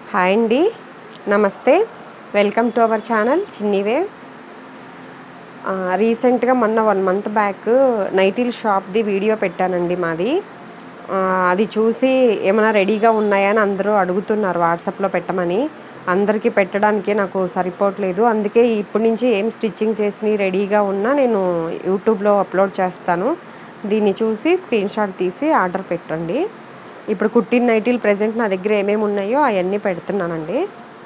hi అండి నమస్తే welcome to our channel Chinni waves రీసెంట్గా మొన్న వన్ మంత్ బ్యాక్ నైటీల్ షాప్ది వీడియో పెట్టానండి మాది ఆ, అది చూసి ఏమైనా రెడీగా ఉన్నాయా అని అందరూ అడుగుతున్నారు వాట్సాప్లో పెట్టమని అందరికీ పెట్టడానికి నాకు సరిపోవట్లేదు అందుకే ఇప్పటి నుంచి ఏం స్టిచ్చింగ్ చేసి రెడీగా ఉన్నా నేను యూట్యూబ్లో అప్లోడ్ చేస్తాను దీన్ని చూసి స్క్రీన్ షాట్ తీసి ఆర్డర్ పెట్టండి ఇప్పుడు కుట్టిన నైటీలు ప్రజెంట్ నా దగ్గర ఏమేమి ఉన్నాయో అవన్నీ పెడుతున్నానండి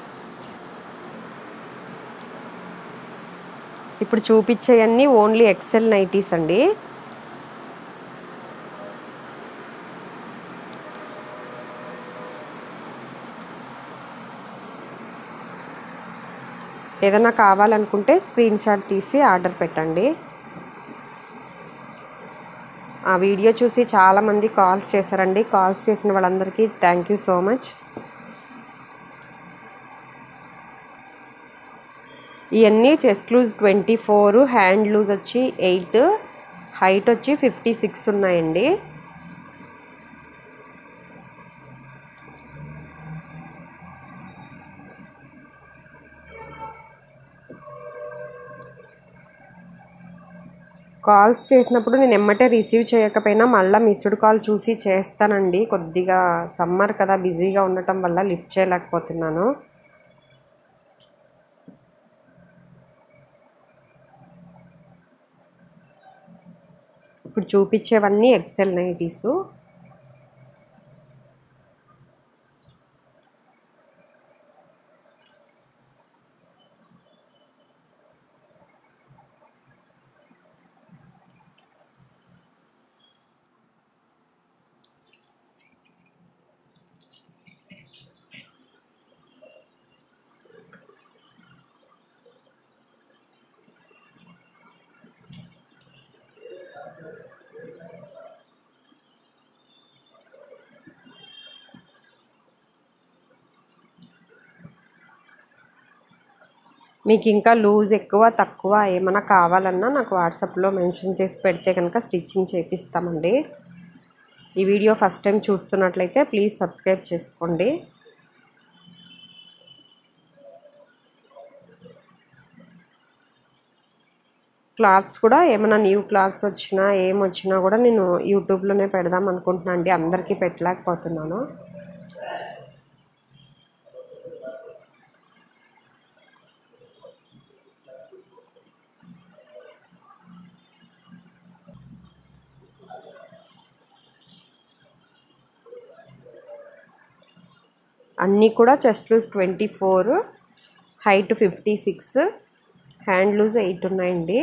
ఇప్పుడు చూపించేవన్నీ ఓన్లీ ఎక్సెల్ నైటీస్ అండి ఏదైనా కావాలనుకుంటే స్క్రీన్ షాట్ తీసి ఆర్డర్ పెట్టండి ఆ వీడియో చూసి చాలామంది కాల్స్ చేశారండి కాల్స్ చేసిన వాళ్ళందరికీ థ్యాంక్ యూ సో మచ్ ఇవన్నీ chest loose twenty four hand loose వచ్చి ఎయిట్ హైట్ వచ్చి ఫిఫ్టీ సిక్స్ ఉన్నాయండి కాల్స్ చేసినప్పుడు నేను ఎమ్మటే రిసీవ్ చేయకపోయినా మళ్ళీ మిస్డ్ కాల్ చూసి చేస్తానండి కొద్దిగా సమ్మర్ కదా బిజీగా ఉండటం వల్ల లిఫ్ట్ చేయలేకపోతున్నాను ఇప్పుడు చూపించేవన్నీ ఎక్సెల్ నైటీసు మీకు ఇంకా లూజ్ ఎక్కువ తక్కువ ఏమైనా కావాలన్నా నాకు వాట్సాప్లో మెన్షన్ చేసి పెడితే కనుక స్టిచ్చింగ్ చేపిస్తామండి ఈ వీడియో ఫస్ట్ టైం చూస్తున్నట్లయితే ప్లీజ్ సబ్స్క్రైబ్ చేసుకోండి క్లాత్స్ కూడా ఏమైనా న్యూ క్లాత్స్ వచ్చినా ఏం వచ్చినా కూడా నేను యూట్యూబ్లోనే పెడదాం అనుకుంటున్నాను అండి అందరికీ పెట్టలేకపోతున్నాను అన్నీ కూడా chest loose twenty four height fifty six hand loose eight ఉన్నాయండి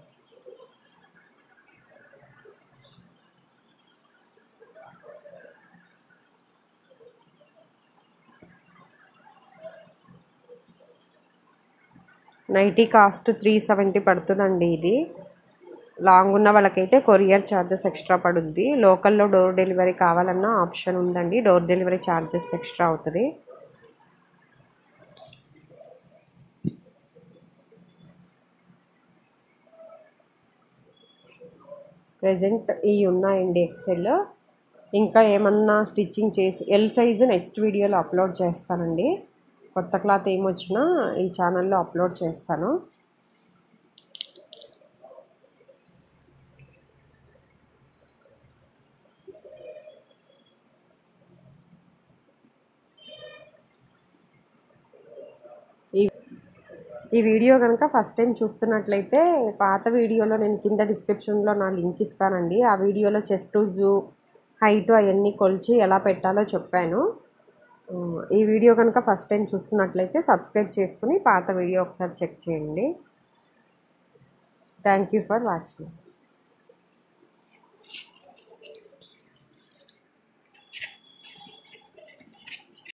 నైటీ కాస్ట్ త్రీ సెవెంటీ పడుతుందండి ఇది లాంగ్ ఉన్న వాళ్ళకైతే కొరియర్ ఛార్జెస్ ఎక్స్ట్రా పడుద్ది లోకల్లో డోర్ డెలివరీ కావాలన్నా ఆప్షన్ ఉందండి డోర్ డెలివరీ ఛార్జెస్ ఎక్స్ట్రా అవుతుంది ప్రజెంట్ ఈ ఉన్నాయండి ఎక్సెల్ ఇంకా ఏమన్నా స్టిచ్చింగ్ చేసి ఎల్ సైజు నెక్స్ట్ వీడియోలో అప్లోడ్ చేస్తానండి కొత్త క్లాత్ ఏమొచ్చినా ఈ ఛానల్లో అప్లోడ్ చేస్తాను ఈ ఈ వీడియో కనుక ఫస్ట్ టైం చూస్తున్నట్లయితే పాత వీడియోలో నేను కింద డిస్క్రిప్షన్లో నా లింక్ ఇస్తానండి ఆ వీడియోలో చెస్ట్ జూ హైట్ అవన్నీ కొలిచి ఎలా పెట్టాలో చెప్పాను ఉమ్, ఈ వీడియో కనుక ఫస్ట్ టైం చూస్తున్నట్లయితే సబ్స్క్రైబ్ చేసుకుని పాత వీడియో ఒకసారి చెక్ చేయండి థ్యాంక్ యూ ఫర్ వాచింగ్